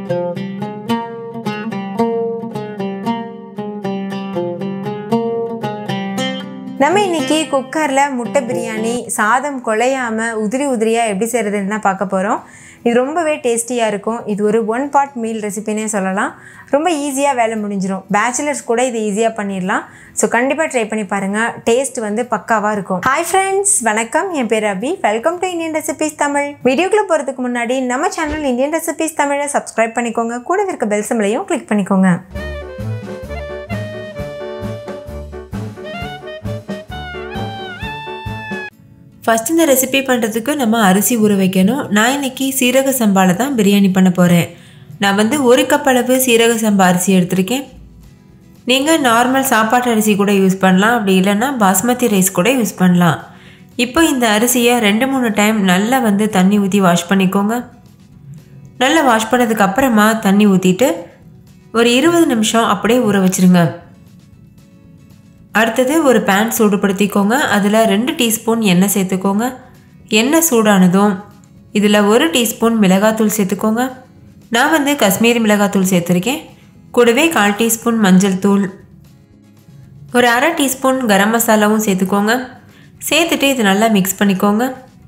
நம்ம இன்னைக்கு குக்கரில் முட்டை பிரியாணி சாதம் குலையாமல் உதிரி உதிரியாக எப்படி செய்கிறதுன்னு தான் பார்க்க போகிறோம் இது ரொம்பவே டேஸ்டியாக இருக்கும் இது ஒரு ஒன் பார்ட் மீல் ரெசிபினே சொல்லலாம் ரொம்ப ஈஸியாக வேலை முடிஞ்சிடும் பேச்சுலர்ஸ் கூட இது ஈஸியாக பண்ணிடலாம் ஸோ கண்டிப்பாக ட்ரை பண்ணி பாருங்கள் டேஸ்ட் வந்து பக்காவாக இருக்கும் ஹாய் ஃப்ரெண்ட்ஸ் வணக்கம் என் பேர் Abhi welcome to Indian recipes Tamil வீடியோக்குள்ளே போகிறதுக்கு முன்னாடி நம்ம சேனல் இந்தியன் ரெசிபிஸ் தமிழை சப்ஸ்கிரைப் பண்ணிக்கோங்க கூட இருக்க பெல் சிம்லையும் கிளிக் பண்ணிக்கோங்க ஃபஸ்ட் இந்த ரெசிபி பண்ணுறதுக்கு நம்ம அரிசி ஊற வைக்கணும் நான் இன்னைக்கு சீரக சம்பால தான் பிரியாணி பண்ண போகிறேன் நான் வந்து ஒரு கப் அளவு சீரக சம்பா அரிசி எடுத்திருக்கேன் நீங்கள் நார்மல் சாப்பாட்டு அரிசி கூட யூஸ் பண்ணலாம் அப்படி இல்லைன்னா பாஸ்மதி ரைஸ் கூட யூஸ் பண்ணலாம் இப்போ இந்த அரிசியை ரெண்டு மூணு டைம் நல்லா வந்து தண்ணி ஊற்றி வாஷ் பண்ணிக்கோங்க நல்லா வாஷ் பண்ணதுக்கு அப்புறமா தண்ணி ஊற்றிட்டு ஒரு இருபது நிமிஷம் அப்படியே ஊற வச்சுருங்க அடுத்தது ஒரு பேன் சூடுபடுத்திக்கோங்க அதில் ரெண்டு டீஸ்பூன் எண்ணெய் சேர்த்துக்கோங்க எண்ணெய் சூடானதும் இதில் ஒரு டீஸ்பூன் மிளகாத்தூள் சேர்த்துக்கோங்க நான் வந்து காஷ்மீரி மிளகாத்தூள் சேர்த்துருக்கேன் கூடவே கால் டீஸ்பூன் மஞ்சள் தூள் ஒரு அரை டீஸ்பூன் கரம் மசாலாவும் சேர்த்துக்கோங்க சேர்த்துட்டு இது நல்லா மிக்ஸ் பண்ணிக்கோங்க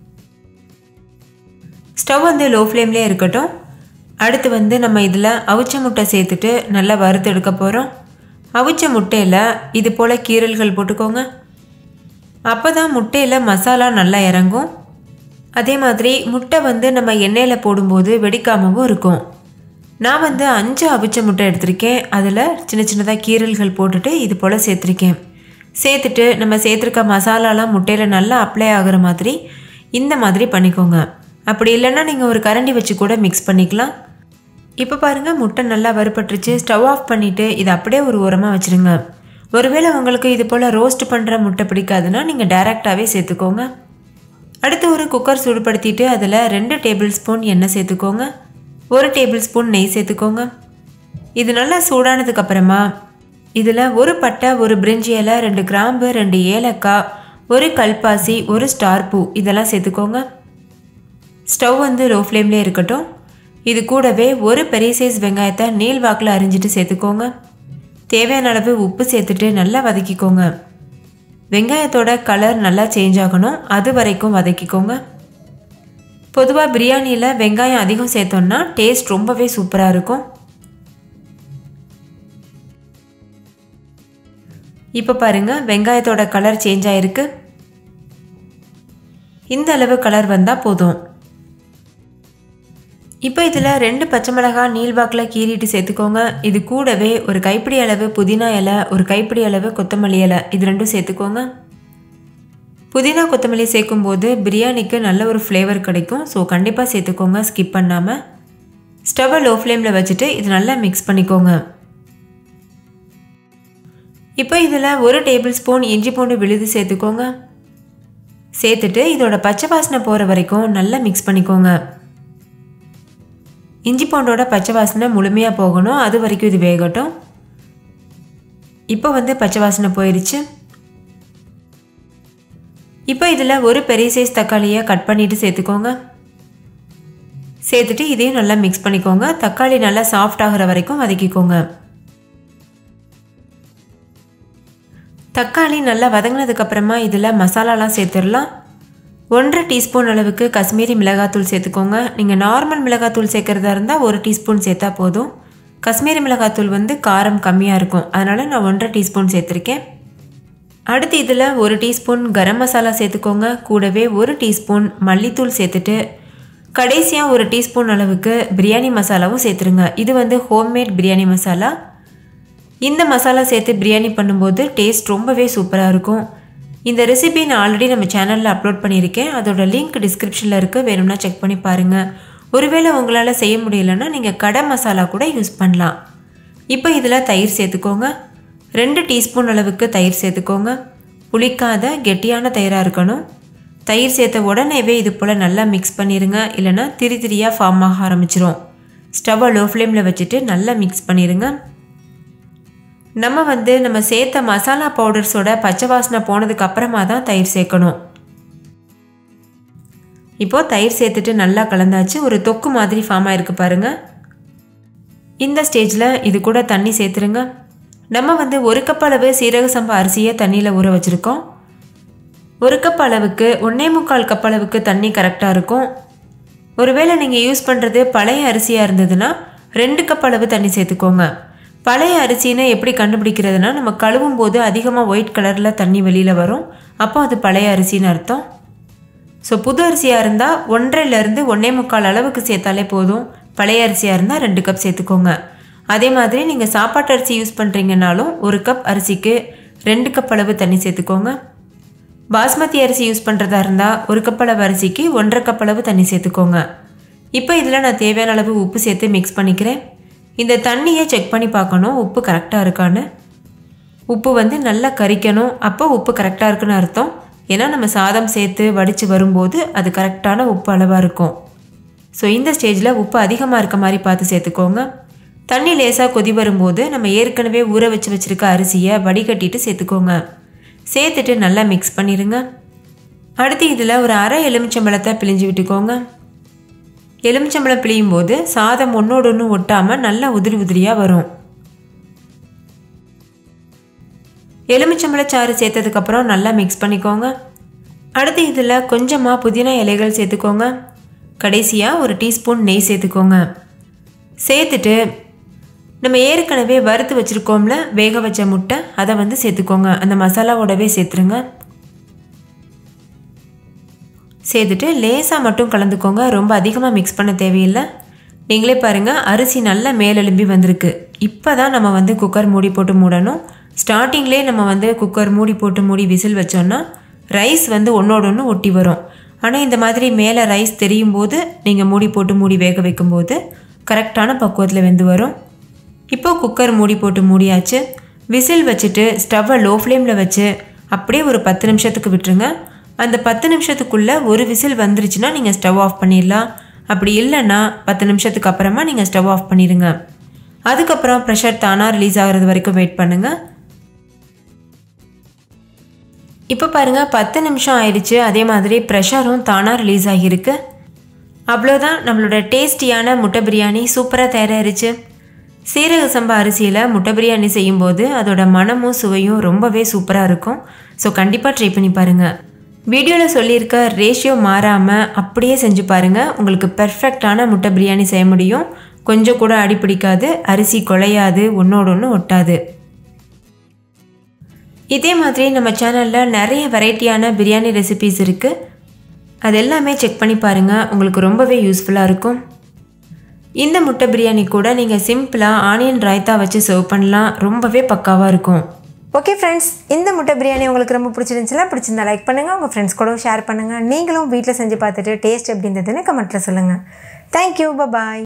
ஸ்டவ் வந்து லோ ஃப்ளேம்லேயே இருக்கட்டும் அடுத்து வந்து நம்ம இதில் அவிச்ச முட்டை சேர்த்துட்டு நல்லா வறுத்து எடுக்க போகிறோம் அவிச்ச முட்டையில் இது போல் கீரல்கள் போட்டுக்கோங்க அப்போ தான் முட்டையில் மசாலா நல்லா இறங்கும் அதே மாதிரி முட்டை வந்து நம்ம எண்ணெயில் போடும்போது வெடிக்காமவும் இருக்கும் நான் வந்து அஞ்சு அவிச்ச முட்டை எடுத்திருக்கேன் அதில் சின்ன சின்னதாக கீரல்கள் போட்டுட்டு இது போல் சேர்த்துருக்கேன் சேர்த்துட்டு நம்ம சேர்த்துருக்க மசாலாலாம் முட்டையில் நல்லா அப்ளை ஆகிற மாதிரி இந்த மாதிரி பண்ணிக்கோங்க அப்படி இல்லைன்னா நீங்கள் ஒரு கரண்டி வச்சு கூட மிக்ஸ் பண்ணிக்கலாம் இப்போ பாருங்கள் முட்டை நல்லா வறுபட்டுருச்சு ஸ்டவ் ஆஃப் பண்ணிவிட்டு இதை அப்படியே ஒரு உரமாக வச்சுருங்க ஒருவேளை உங்களுக்கு இது போல் ரோஸ்ட் பண்ணுற முட்டை பிடிக்காதுன்னா நீங்கள் டைரெக்டாகவே சேர்த்துக்கோங்க அடுத்து ஒரு குக்கர் சூடுபடுத்திட்டு அதில் ரெண்டு டேபிள் ஸ்பூன் எண்ணெய் சேர்த்துக்கோங்க ஒரு டேபிள் ஸ்பூன் நெய் சேர்த்துக்கோங்க இது நல்லா சூடானதுக்கு அப்புறமா இதில் ஒரு பட்டை ஒரு பிரிஞ்சி இலை ரெண்டு கிராம்பு ரெண்டு ஏலக்காய் ஒரு கல்பாசி ஒரு ஸ்டார் பூ இதெல்லாம் சேர்த்துக்கோங்க ஸ்டவ் வந்து லோ ஃப்ளேம்லேயே இருக்கட்டும் இது கூடவே ஒரு பெரிய சைஸ் வெங்காயத்தை நீள் வாக்கில் அரிஞ்சிட்டு சேர்த்துக்கோங்க தேவையான அளவு உப்பு சேர்த்துட்டு நல்லா வதக்கிக்கோங்க வெங்காயத்தோட கலர் நல்லா சேஞ்ச் ஆகணும் அது வரைக்கும் வதக்கிக்கோங்க பொதுவாக பிரியாணியில் வெங்காயம் அதிகம் சேர்த்தோம்னா டேஸ்ட் ரொம்பவே சூப்பராக இருக்கும் இப்போ பாருங்கள் வெங்காயத்தோட கலர் சேஞ்ச் ஆகிருக்கு இந்த அளவு கலர் வந்தால் போதும் இப்போ இதில் ரெண்டு பச்சை மிளகாய் நீள்வாக்கில் கீறிட்டு சேர்த்துக்கோங்க இது கூடவே ஒரு கைப்பிடி அளவு புதினா இலை ஒரு கைப்பிடி அளவு கொத்தமல்லி இலை இது ரெண்டும் சேர்த்துக்கோங்க புதினா கொத்தமல்லி சேர்க்கும்போது பிரியாணிக்கு நல்ல ஒரு ஃப்ளேவர் கிடைக்கும் ஸோ கண்டிப்பாக சேர்த்துக்கோங்க ஸ்கிப் பண்ணாமல் ஸ்டவ்வை லோ ஃப்ளேமில் வச்சுட்டு இது நல்லா மிக்ஸ் பண்ணிக்கோங்க இப்போ இதில் ஒரு டேபிள் ஸ்பூன் இஞ்சி பூண்டு விழுது சேர்த்துக்கோங்க சேர்த்துட்டு இதோட பச்சை வாசனை போகிற வரைக்கும் நல்லா மிக்ஸ் பண்ணிக்கோங்க இஞ்சி பூண்டோட பச்சை வாசனை முழுமையாக போகணும் அது வரைக்கும் இது வேகட்டும் இப்போ வந்து பச்சை வாசனை போயிடுச்சு இப்போ இதில் ஒரு பெரிய சைஸ் தக்காளியை கட் பண்ணிவிட்டு சேர்த்துக்கோங்க சேர்த்துட்டு இதையும் நல்லா மிக்ஸ் பண்ணிக்கோங்க தக்காளி நல்லா சாஃப்ட் ஆகிற வரைக்கும் வதக்கிக்கோங்க தக்காளி நல்லா வதங்கினதுக்கப்புறமா இதில் மசாலாலாம் சேர்த்துடலாம் ஒன்றரை டீஸ்பூன் அளவுக்கு காஷ்மீரி மிளகாத்தூள் சேர்த்துக்கோங்க நீங்கள் நார்மல் மிளகாத்தூள் சேர்க்குறதா இருந்தால் ஒரு டீஸ்பூன் சேர்த்தா போதும் காஷ்மீரி மிளகாத்தூள் வந்து காரம் கம்மியாக இருக்கும் அதனால் நான் ஒன்றரை டீஸ்பூன் சேர்த்துருக்கேன் அடுத்து இதில் ஒரு டீஸ்பூன் கரம் மசாலா சேர்த்துக்கோங்க கூடவே ஒரு டீஸ்பூன் மல்லித்தூள் சேர்த்துட்டு கடைசியாக ஒரு டீஸ்பூன் அளவுக்கு பிரியாணி மசாலாவும் சேர்த்துருங்க இது வந்து ஹோம்மேட் பிரியாணி மசாலா இந்த மசாலா சேர்த்து பிரியாணி பண்ணும்போது டேஸ்ட் ரொம்பவே சூப்பராக இருக்கும் இந்த ரெசிபி நான் ஆல்ரெடி நம்ம சேனலில் அப்லோட் பண்ணியிருக்கேன் அதோட லிங்க் டிஸ்கிரிப்ஷனில் இருக்குது வேணும்னா செக் பண்ணி பாருங்கள் ஒருவேளை உங்களால் செய்ய முடியலன்னா நீங்கள் கடை மசாலா கூட யூஸ் பண்ணலாம் இப்போ இதில் தயிர் சேர்த்துக்கோங்க ரெண்டு டீஸ்பூன் அளவுக்கு தயிர் சேர்த்துக்கோங்க புளிக்காத கெட்டியான தயிராக இருக்கணும் தயிர் சேர்த்த உடனேவே இது போல் நல்லா மிக்ஸ் பண்ணிடுங்க இல்லைனா திரி திரியாக ஃபார்ம் ஆக ஆரம்பிச்சிரும் ஸ்டவ்வை லோ ஃப்ளேமில் வச்சுட்டு நல்லா மிக்ஸ் பண்ணிடுங்க நம்ம வந்து நம்ம சேர்த்த மசாலா பவுடர்ஸோட பச்சை வாசனை போனதுக்கு அப்புறமா தான் தயிர் சேர்க்கணும் இப்போது தயிர் சேர்த்துட்டு நல்லா கலந்தாச்சு ஒரு தொக்கு மாதிரி ஃபார்ம் ஆயிருக்கு பாருங்கள் இந்த ஸ்டேஜில் இது கூட தண்ணி சேர்த்துருங்க நம்ம வந்து ஒரு கப் அளவு சீரக சம்பா அரிசியை தண்ணியில் ஊற வச்சுருக்கோம் ஒரு கப் அளவுக்கு ஒன்றே முக்கால் கப் அளவுக்கு தண்ணி கரெக்டாக இருக்கும் ஒருவேளை நீங்கள் யூஸ் பண்ணுறது பழைய அரிசியாக இருந்ததுன்னா ரெண்டு கப் அளவு தண்ணி சேர்த்துக்கோங்க பழைய அரிசின்னு எப்படி கண்டுபிடிக்கிறதுனா நம்ம கழுவும் போது அதிகமாக ஒயிட் கலரில் தண்ணி வெளியில் வரும் அப்போ அது பழைய அரிசின்னு அர்த்தம் ஸோ புது அரிசியாக இருந்தால் ஒன்றரைலேருந்து ஒன்றே முக்கால் அளவுக்கு சேர்த்தாலே போதும் பழைய அரிசியாக இருந்தால் ரெண்டு கப் சேர்த்துக்கோங்க அதே மாதிரி நீங்கள் சாப்பாட்டு அரிசி யூஸ் பண்ணுறீங்கனாலும் ஒரு கப் அரிசிக்கு ரெண்டு கப் அளவு தண்ணி சேர்த்துக்கோங்க பாஸ்மதி அரிசி யூஸ் பண்ணுறதா இருந்தால் ஒரு கப் அளவு அரிசிக்கு ஒன்றரை கப் அளவு தண்ணி சேர்த்துக்கோங்க இப்போ இதில் நான் தேவையான அளவு உப்பு சேர்த்து மிக்ஸ் பண்ணிக்கிறேன் இந்த தண்ணியை செக் பண்ணி பார்க்கணும் உப்பு கரெக்டாக இருக்கான்னு உப்பு வந்து நல்லா கரிக்கணும் அப்போ உப்பு கரெக்டாக இருக்குன்னு அர்த்தம் ஏன்னா நம்ம சாதம் சேர்த்து வடித்து வரும்போது அது கரெக்டான உப்பு அளவாக இருக்கும் ஸோ இந்த ஸ்டேஜில் உப்பு அதிகமாக இருக்க மாதிரி பார்த்து சேர்த்துக்கோங்க தண்ணி லேசாக கொதி வரும்போது நம்ம ஏற்கனவே ஊற வச்சு வச்சுருக்க அரிசியை வடிகட்டிட்டு சேர்த்துக்கோங்க சேர்த்துட்டு நல்லா மிக்ஸ் பண்ணிடுங்க அடுத்து இதில் ஒரு அரை எலுமிச்சம்பழத்தை பிழிஞ்சு விட்டுக்கோங்க எலுமிச்சம்பழம் பிழியும் போது சாதம் ஒன்றோடு ஒன்று ஒட்டாமல் நல்லா உதிரி உதிரியாக வரும் எலுமிச்சம்பழச்சாறு சேர்த்ததுக்கப்புறம் நல்லா மிக்ஸ் பண்ணிக்கோங்க அடுத்து இதில் கொஞ்சமாக புதினா இலைகள் சேர்த்துக்கோங்க கடைசியாக ஒரு டீஸ்பூன் நெய் சேர்த்துக்கோங்க சேர்த்துட்டு நம்ம ஏற்கனவே வறுத்து வச்சுருக்கோம்ல வேக வச்ச முட்டை அதை வந்து சேர்த்துக்கோங்க அந்த மசாலாவோடவே சேர்த்துருங்க சேர்த்துட்டு லேசாக மட்டும் கலந்துக்கோங்க ரொம்ப அதிகமாக மிக்ஸ் பண்ண தேவையில்லை நீங்களே பாருங்கள் அரிசி நல்லா மேலெலும்பி வந்திருக்கு இப்போ தான் நம்ம வந்து குக்கர் மூடி போட்டு மூடணும் ஸ்டார்டிங்லேயே நம்ம வந்து குக்கர் மூடி போட்டு மூடி விசில் வச்சோன்னா ரைஸ் வந்து ஒன்றோட ஒன்று ஒட்டி வரும் ஆனால் இந்த மாதிரி மேலே ரைஸ் தெரியும் போது நீங்கள் மூடி போட்டு மூடி வேக வைக்கும்போது கரெக்டான பக்குவத்தில் வெந்து வரும் இப்போ குக்கர் மூடி போட்டு மூடியாச்சு விசில் வச்சுட்டு ஸ்டவ்வை லோ ஃப்ளேமில் வச்சு அப்படியே ஒரு பத்து நிமிஷத்துக்கு விட்டுருங்க அந்த பத்து நிமிஷத்துக்குள்ளே ஒரு விசில் வந்துருச்சுன்னா நீங்கள் ஸ்டவ் ஆஃப் பண்ணிடலாம் அப்படி இல்லைன்னா பத்து நிமிஷத்துக்கு அப்புறமா நீங்கள் ஸ்டவ் ஆஃப் பண்ணிடுங்க அதுக்கப்புறம் ப்ரெஷர் தானாக ரிலீஸ் ஆகிறது வரைக்கும் வெயிட் பண்ணுங்கள் இப்போ பாருங்கள் பத்து நிமிஷம் ஆயிடுச்சு அதே மாதிரி ப்ரெஷரும் தானாக ரிலீஸ் ஆகியிருக்கு அவ்வளோதான் நம்மளோட டேஸ்டியான முட்டை பிரியாணி சூப்பராக தயாராகிருச்சு சீரக சம்பா அரிசியில் முட்டை பிரியாணி செய்யும்போது அதோட மனமும் சுவையும் ரொம்பவே சூப்பராக இருக்கும் ஸோ கண்டிப்பாக ட்ரை பண்ணி பாருங்கள் வீடியோவில் சொல்லியிருக்க ரேஷியோ மாறாமல் அப்படியே செஞ்சு பாருங்கள் உங்களுக்கு பெர்ஃபெக்டான முட்டை பிரியாணி செய்ய முடியும் கொஞ்சம் கூட அடி பிடிக்காது அரிசி குலையாது ஒன்றோட ஒன்று ஒட்டாது இதே மாதிரி நம்ம சேனலில் நிறைய வெரைட்டியான பிரியாணி ரெசிபீஸ் இருக்குது அது எல்லாமே செக் பண்ணி பாருங்கள் உங்களுக்கு ரொம்பவே யூஸ்ஃபுல்லாக இருக்கும் இந்த முட்டை பிரியாணி கூட நீங்கள் சிம்பிளாக ஆனியன் ராய்த்தா வச்சு சர்வ் பண்ணலாம் ரொம்பவே பக்காவாக இருக்கும் ஓகே ஃப்ரெண்ட்ஸ் இந்த முட்டை பிரியாணி உங்களுக்கு ரொம்ப பிடிச்சிருந்துச்சுன்னா பிடிச்சிருந்தா லைக் பண்ணுங்கள் உங்கள் ஃப்ரெண்ட்ஸ் கூடவும் ஷேர் பண்ணுங்கள் நீங்களும் வீட்டில் செஞ்சு பார்த்துட்டு டேஸ்ட் எப்படி இருந்ததுன்னு கமெண்ட்டில் சொல்லுங்கள் தேங்க்யூ பாய்